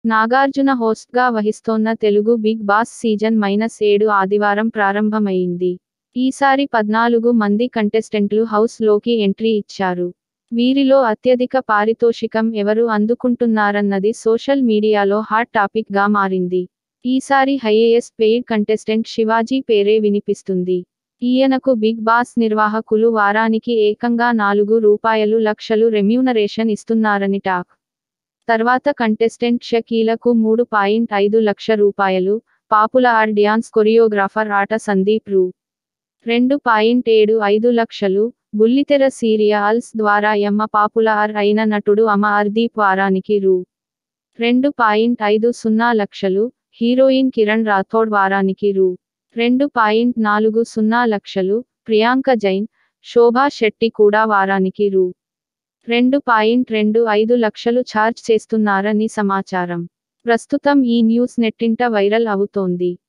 నాగార్జున హోస్ట్గా వహిస్తోన్న Telugu Bigg Boss season minus ఏడు ఆదివారం ప్రారంభమైంది ఈసారి పద్నాలుగు మంది కంటెస్టెంట్లు హౌస్ లోకి ఎంట్రీ ఇచ్చారు వీరిలో అత్యధిక పారితోషికం ఎవరు అందుకుంటున్నారన్నది సోషల్ మీడియాలో హాట్ టాపిక్ గా మారింది ఈసారి హైయేయెస్ట్ పెయిడ్ కంటెస్టెంట్ శివాజీ పేరే వినిపిస్తుంది ఈయనకు బిగ్ బాస్ నిర్వాహకులు వారానికి ఏకంగా నాలుగు రూపాయలు లక్షలు రెమ్యూనరేషన్ ఇస్తున్నారని టాక్ తర్వాత కంటెస్టెంట్ షకీలకు మూడు పాయింట్ ఐదు లక్ష రూపాయలు పాపులర్ డ్యాన్స్ కొరియోగ్రాఫర్ ఆట సందీప్ రూ రెండు పాయింట్ ఏడు ఐదు లక్షలు బుల్లితెర సీరియల్స్ ద్వారా ఎమ్మ పాపులర్ అయిన నటుడు అమ అర్దీప్ వారానికి రూ రెండు పాయింట్ ఐదు సున్నా లక్షలు హీరోయిన్ కిరణ్ రాథోడ్ వారానికి రూ రెండు పాయింట్ నాలుగు సున్నా లక్షలు ప్రియాంక జైన్ శోభా శెట్టి కూడా వారానికి రూ రెండు పాయింట్ రెండు ఐదు లక్షలు ఛార్జ్ చేస్తున్నారని సమాచారం ప్రస్తుతం ఈ న్యూస్ నెట్టింట వైరల్ అవుతోంది